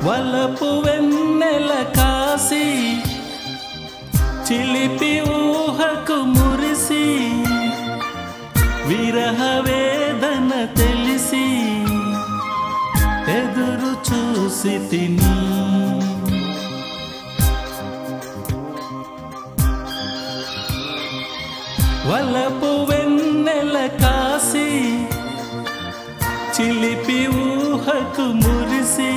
వలపు వెన్నెల కాసి చిలిపి ఊహకు మురిసి విరహ వేదన తెలిసి ఎదురు చూసి తిని వలపు వెన్నెల కాసి చిలిపి ఊహకు మురిసి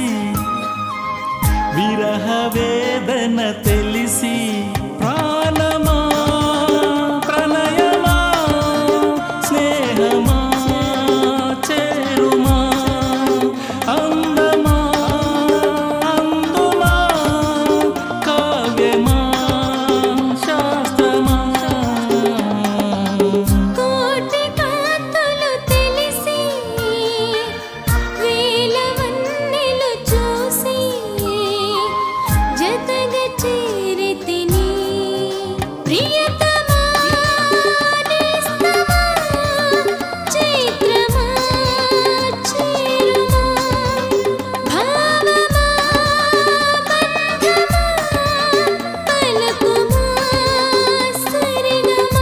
విరహ వేదన తెలిసి ప్రాణమా ప్రణయమా స్నేహమా చేరుమా అందమా అందుమా కావ్యమా శాస్త్రమా కోటి కాంతులు తెలిసి వేల వన్నెలు చూసి జతగా చేరితిని ప్రియతమా నేస్తమా చైత్రమా చేరుమా భావమా బంధమా పలుకుమా సరిగమా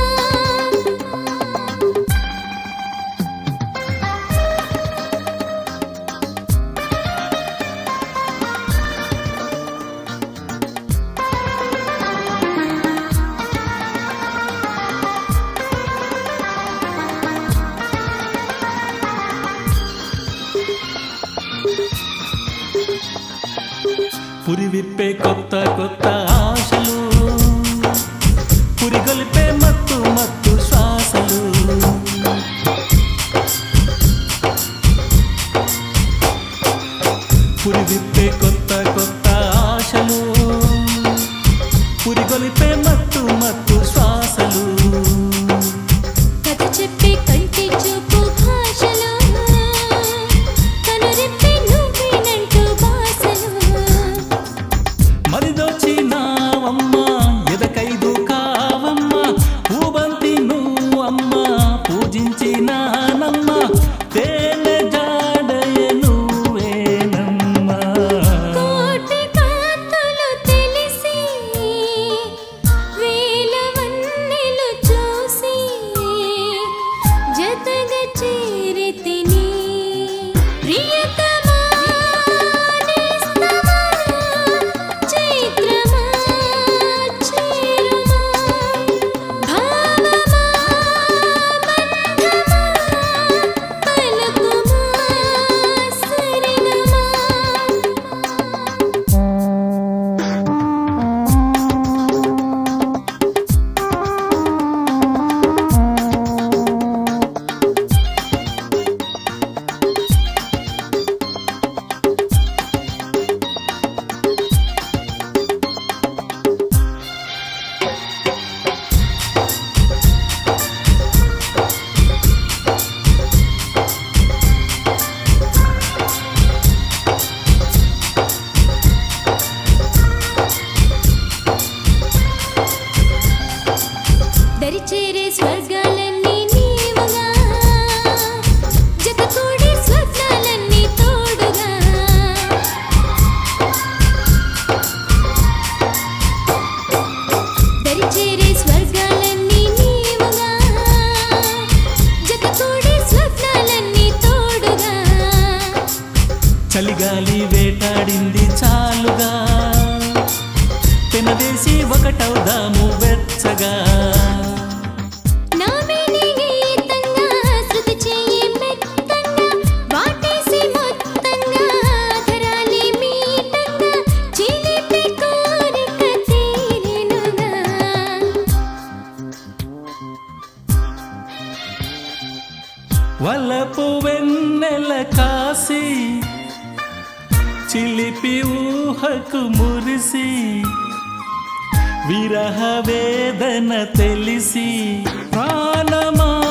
పురి విప్పే కొత్త కొత్త ఆశలు పురిగొలిపే మత్తు మత్తు శ్వాసలు పురి విప్పే కొత్త కొత్త ఆశలు పురిగొలిపే మత్తు మత్తు శ్వాసలు కథ చెప్పే కంటి చూపు భాషలో కనురెప్పే నువ్వేనంటూ భాషలో మరిదొచ్చినావమ్మా ఎదకైదు కావమ్మా పూబంతి నువ్వు అమ్మా పూజించినానమ్మా తేనె జాడయ నువ్వేనమ్మా కోటి కాంతులు తెలిసి వేల వన్నెలు చూసి జతగా చేరితిని ప్రియతమా నేస్తమా చైత్రమా చేరుమా భావమా బంధమా పలుకుమా సరిగమా దరిచేరే స్వర్గాలన్నీ నీవుగా జతకూడి స్వర్గాలన్నీ తోడుగా దరిచేరే స్వర్గాలన్నీ నీవుగా జతకూడి స్వర్గాలన్నీ తోడుగా చలిగాలి వేటాడింది చాలుగా తినదేసి ఒకటవుదాము వెచ్చగా నామేని గీతంగా శృతి చెయ్యి మెత్తంగా వాటేసి మొత్తంగా ధరాలి మీటంగా చిలిపి కోరిక తీరెనుగా వలపు వెన్నెల కాసి చిలిపి ఊహకు మురిసి విరహ వేదన తెలిసి ప్రాణమా